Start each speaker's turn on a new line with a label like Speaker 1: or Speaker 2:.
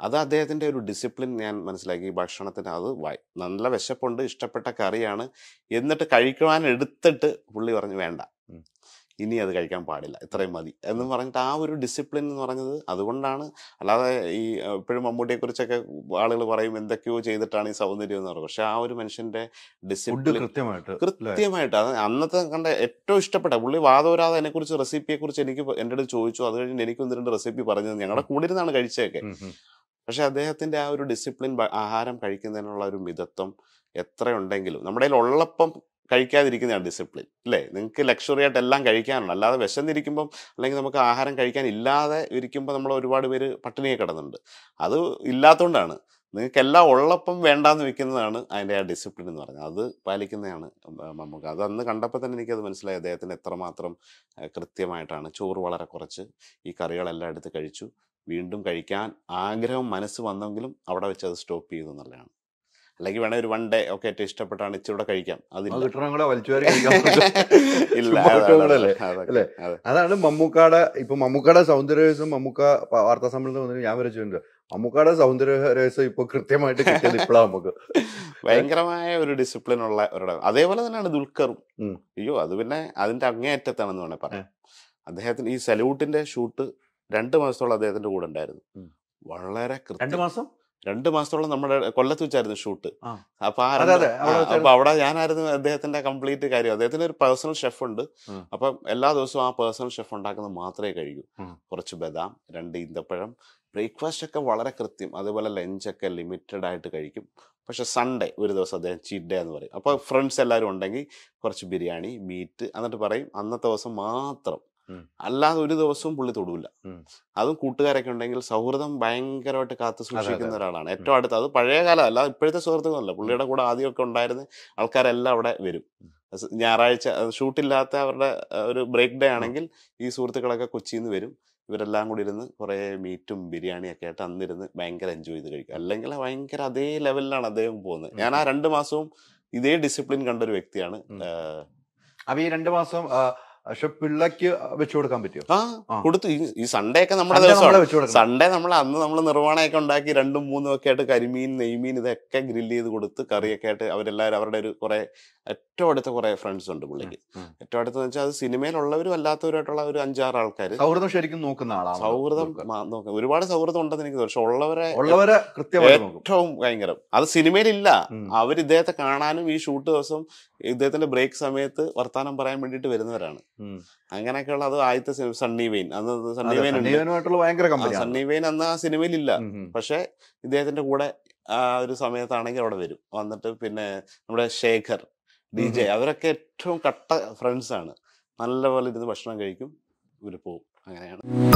Speaker 1: അത് അദ്ദേഹത്തിന്റെ ഒരു ഡിസിപ്ലിൻ ഞാൻ മനസ്സിലാക്കി ഈ ഭക്ഷണത്തിന് അത് വയ- നല്ല വിശപ്പുണ്ട് ഇഷ്ടപ്പെട്ട കറിയാണ് എന്നിട്ട് കഴിക്കുവാൻ എടുത്തിട്ട് പുള്ളി പറഞ്ഞു വേണ്ട
Speaker 2: ഉം.
Speaker 1: ഇനി അത് കഴിക്കാൻ പാടില്ല ഇത്രയും മതി എന്ന് പറഞ്ഞിട്ട് ആ ഒരു ഡിസിപ്ലിൻ എന്ന് പറഞ്ഞത് അതുകൊണ്ടാണ് അല്ലാതെ ഈ അഹ്, ഇപ്പോഴും മമ്മൂട്ടിയെ കുറിച്ചൊക്കെ ആളുകൾ പറയും എന്തൊക്കെയോ ചെയ്തിട്ടാണ് ഈ സൗന്ദര്യം എന്ന് പറയുന്നത് പക്ഷെ ആ ഒരു മനുഷ്യന്റെ
Speaker 2: ഫുഡ്
Speaker 1: ഡിസിപ്ലിൻ
Speaker 2: കൃത്യമായിട്ട് അല്ലേ?
Speaker 1: കൃത്യമായിട്ട് അത് അന്നത്തെ കണ്ട ഏറ്റവും ഇഷ്ടപ്പെട്ട പുള്ളി വാദവരാതെ എന്നെ കുറിച്ച് റെസിപ്പിയെ കുറിച്ച് എനിക്ക് എൻ്റെ അടുത്ത് ചോദിച്ചു അത് കഴിഞ്ഞ് എനിക്ക് ഒന്ന് രണ്ട് റെസിപ്പി പറഞ്ഞു ഞങ്ങളുടെ കൂടെ ഇരുന്നാണ് കഴിച്ചതൊക്കെ
Speaker 2: ഉം, ഉം.
Speaker 1: പക്ഷെ അദ്ദേഹത്തിന്റെ ആ ഒരു ഡിസിപ്ലിൻ ആഹാരം കഴിക്കുന്നതിനുള്ള ഒരു മിതത്വം എത്രയുണ്ടെങ്കിലും നമ്മുടെ കയ്യിൽ ഉള്ളപ്പം കഴിക്കാതിരിക്കുന്നതാണ് ഡിസിപ്ലിൻ അല്ലേ നിങ്ങൾക്ക് ലക്ഷറി ആയിട്ട് എല്ലാം കഴിക്കാനുണ്ട് അല്ലാതെ വിശന്നിരിക്കുമ്പം അല്ലെങ്കിൽ നമുക്ക് ആഹാരം കഴിക്കാൻ ഇല്ലാതെ ഇരിക്കുമ്പോൾ നമ്മൾ ഒരുപാട് പേര് പട്ടിണിയെ കിടന്നുണ്ട് അത് ഇല്ലാത്തതുകൊണ്ടാണ് നിങ്ങൾക്ക് എല്ലാം ഉള്ളപ്പം വേണ്ടാന്ന് വെക്കുന്നതാണ് അതിൻ്റെ ആ ഡിസിപ്ലിൻ എന്ന് പറയുന്നത് അത് പാലിക്കുന്നതാണ് നമുക്ക് അത് അന്ന് കണ്ടപ്പോൾ തന്നെ എനിക്കത് മനസ്സിലായി അദ്ദേഹത്തിന് എത്രമാത്രം ആ, കൃത്യമായിട്ടാണ് ചോറ് വളരെ കുറച്ച് ഈ കറികളെല്ലാം എടുത്ത് കഴിച്ചു വീണ്ടും കഴിക്കാൻ ആഗ്രഹം മനസ്സ് വന്നെങ്കിലും അവിടെ വെച്ച് അത് സ്റ്റോപ്പ് ചെയ്തു എന്നുള്ളതാണ് അല്ലെങ്കിൽ വേണേ ഒരു വൺ ഡേ ഒക്കെ ഏറ്റവും ഇഷ്ടപ്പെട്ടാണ് ഇച്ചിരി കഴിക്കാം
Speaker 2: അത്
Speaker 1: അതില്ല
Speaker 2: കിട്ടണം കൂടെ വലിച്ചുവാരി
Speaker 1: ഇല്ല
Speaker 2: ചുമ്മാ
Speaker 1: അതാണ്,
Speaker 2: കിട്ടുന്നതല്ലേ?
Speaker 1: അതൊക്കെ,
Speaker 2: അല്ലേ?
Speaker 1: അതെ.
Speaker 2: അതാണ് മമ്മൂക്കാടെ ഇപ്പൊ മമ്മൂക്കാടെ സൗന്ദര്യ രഹസ്യം മമ്മൂക്ക പ- വാർത്താ സമ്മേളനത്തിൽ വന്നിട്ട് ഞാൻ വരച്ചിട്ടുണ്ട് മമ്മൂക്കാടെ സൗന്ദര്യ രഹസ്യം ഇപ്പൊ കൃത്യമായിട്ട് കിട്ടിയത് ഇപ്പോഴാണ് നമുക്ക്
Speaker 1: ഭയങ്കരമായ ഒരു ഡിസിപ്ലിൻ ഉള്ള ഒരിടം അതേപോലെ തന്നെയാണ് ദുൽഖറും
Speaker 2: ഉം.
Speaker 1: അയ്യോ അത് പിന്നെ അതിന്റെ അങ്ങേയറ്റത്താണെന്ന് വേണേ പറയാം അദ്ദേഹത്തിന് ഈ സല്യൂട്ടിന്റെ ഷൂട്ട് രണ്ട് മാസത്തോളം അദ്ദേഹത്തിന്റെ കൂടെ ഉണ്ടായിരുന്നു
Speaker 2: ഉം.
Speaker 1: വളരെ
Speaker 2: രണ്ടു
Speaker 1: കൃത്യം
Speaker 2: മാസം
Speaker 1: രണ്ട് മാസത്തോളം നമ്മുടെ കൊല്ലത്ത് വെച്ചായിരുന്നു ഷൂട്ട്
Speaker 2: ആ.
Speaker 1: അപ്പൊ ആ
Speaker 2: അതെ,
Speaker 1: രണ്ട്
Speaker 2: അതെ, അവിടെ
Speaker 1: ആ,
Speaker 2: വെച്ചായിരുന്നു.
Speaker 1: അപ്പൊ അവിടെ ഞാനായിരുന്നു അദ്ദേഹത്തിന്റെ കംപ്ലീറ്റ് കാര്യം അദ്ദേഹത്തിന് ഒരു പേഴ്സണൽ ഷെഫ് ഉണ്ട്
Speaker 2: ഉം.
Speaker 1: അപ്പം എല്ലാ ദിവസവും ആ പേഴ്സണൽ ഷെഫ് ഉണ്ടാക്കുന്നത് മാത്രമേ കഴിക്കൂ
Speaker 2: ഉം.
Speaker 1: കുറച്ച് ബദാം രണ്ട് ഈന്തപ്പഴം ബ്രേക്ക്ഫാസ്റ്റ് ഒക്കെ വളരെ കൃത്യം അതുപോലെ ലഞ്ചൊക്കെ ലിമിറ്റഡ് ആയിട്ട് കഴിക്കും പക്ഷെ സൺഡേ ഒരു ദിവസം അദ്ദേഹം ചീറ്റ് ഡേ എന്ന് പറയും അപ്പോൾ ഫ്രണ്ട്സ് എല്ലാവരും ഉണ്ടെങ്കിൽ കുറച്ച് ബിരിയാണി മീറ്റ് എന്നിട്ട് പറയും അന്നത്തെ ദിവസം മാത്രം
Speaker 2: ഉം.
Speaker 1: അല്ലാതെ ഒരു ദിവസവും പുള്ളി തൊടൂല
Speaker 2: ഉം.
Speaker 1: അതും കൂട്ടുകാരൊക്കെ ഉണ്ടെങ്കിൽ സൗഹൃദം ഭയങ്കരമായിട്ട് കാത്തു സൂക്ഷിക്കുന്ന
Speaker 2: അതെ.
Speaker 1: ഒരാളാണ് ഏറ്റവും അടുത്ത് അത് പഴയ കാലം അല്ല ഇപ്പോഴത്തെ സുഹൃത്തുക്കളല്ല പുള്ളിയുടെ കൂടെ ആദ്യമൊക്കെ ഉണ്ടായിരുന്ന ആൾക്കാരെല്ലാം അവിടെ വരും സ് ഞായറാഴ്ച ഷൂട്ടില്ലാത്ത അവരുടെ അഹ്, ഒരു ബ്രേക്ക് ഡേ ആണെങ്കിൽ ഈ സുഹൃത്തുക്കളൊക്കെ കൊച്ചിയിൽ നിന്ന് വരും ഇവരെല്ലാം കൂടി ഇരുന്ന് കുറേ മീറ്റും ബിരിയാണിയൊക്കെ ആയിട്ട് അന്നിരുന്ന് ഭയങ്കര എൻജോയ് ചെയ്ത് കഴിക്കും അല്ലെങ്കിൽ ഭയങ്കര അതേ ലെവലിലാണ് അദ്ദേഹം പോകുന്നത് ഞാൻ ആ രണ്ട് മാസവും ഇതേ ഡിസിപ്ലിൻ കണ്ട ഒരു വ്യക്തിയാണ്
Speaker 2: ഉം.
Speaker 1: ആഹ്
Speaker 2: അപ്പൊ ഈ രണ്ടു മാസം ആ, പക്ഷെ പിള്ളക്ക് വെച്ചു കൊടുക്കാൻ പറ്റുമോ
Speaker 1: ആ
Speaker 2: ആ.
Speaker 1: കൊടുത്തു ഈ- ഈ സൺഡേ ഒക്കെ നമ്മുടെ
Speaker 2: സൺഡേ നമ്മളെ
Speaker 1: ദിവസമാണ്
Speaker 2: വെച്ചു കൊടുക്കണം
Speaker 1: സൺഡേ നമ്മൾ അന്ന് നമ്മൾ നിർവ്വാണയൊക്കെ ഉണ്ടാക്കി രണ്ടും മൂന്നും ഒക്കെ ആയിട്ട് കരിമീൻ നെയ്മീൻ ഇതൊക്കെ ഗ്രില്ല് ചെയ്ത് കൊടുത്ത് കറിയൊക്കെ ആയിട്ട് അവരെല്ലാവരും അവരുടെ ഒരു കുറെ ഏറ്റവും അടുത്ത കുറെ ഫ്രണ്ട്സ് ഉണ്ട് പുള്ളിക്ക്
Speaker 2: ഉം.
Speaker 1: ഏറ്റവും അടുത്തെന്ന് വെച്ചാൽ അത് സിനിമയിലുള്ളവരും അല്ലാത്തവരായിട്ടുള്ള ഒരു അഞ്ചാറ് ആൾക്കാർ
Speaker 2: സൗഹൃദം ശരിക്കും നോക്കുന്ന ആളാണ്
Speaker 1: സൗഹൃദം
Speaker 2: ദുൽഖർ.
Speaker 1: മാ- നോക്കാം ഒരുപാട് സൗഹൃദം ഉണ്ടെന്ന് എനിക്ക് തോന്നുന്നു പക്ഷെ ഉള്ളവരെ
Speaker 2: ഉള്ളവരെ കൃത്യമായിട്ട് നോക്കും
Speaker 1: ഏറ്റവും ഭയങ്കരം അത് സിനിമയിലില്ല
Speaker 2: ഉം.
Speaker 1: അവർ ഇദ്ദേഹത്തെ കാണാനും ഈ ഷൂട്ട് ദിവസം ഇദ്ദേഹത്തിന്റെ ബ്രേക്ക് സമയത്ത് വർത്താനം പറയാൻ വേണ്ടിയിട്ട് വരുന്നവരാണ്
Speaker 2: ഉം.
Speaker 1: അങ്ങനെയൊക്കെയുള്ള അത് ആദ്യത്തെ സിനിമ സണ്ണി വെയിൻ അന്ന് സണ്ണി
Speaker 2: അതെ,
Speaker 1: വെയിൻ ഉണ്ട്
Speaker 2: സണ്ണീവനുമായിട്ടുള്ള ഭയങ്കര
Speaker 1: ആ,
Speaker 2: കമ്പനിയാണ്
Speaker 1: സണ്ണി വെയിൻ അന്ന് ആ സിനിമയിലില്ല പക്ഷെ ഇദ്ദേഹത്തിന്റെ കൂടെ ആ ഒരു സമയത്താണെങ്കിൽ അവിടെ വരും വന്നിട്ട് പിന്നെ നമ്മുടെ ശേഖർ ഡി ജെ അവരൊക്കെ ഏറ്റവും കട്ട ഫ്രണ്ട്സ് ആണ് നല്ലപോലെ ഇരുന്ന് ഭക്ഷണം കഴിക്കും ഇവര് പോകും അങ്ങനെയാണ്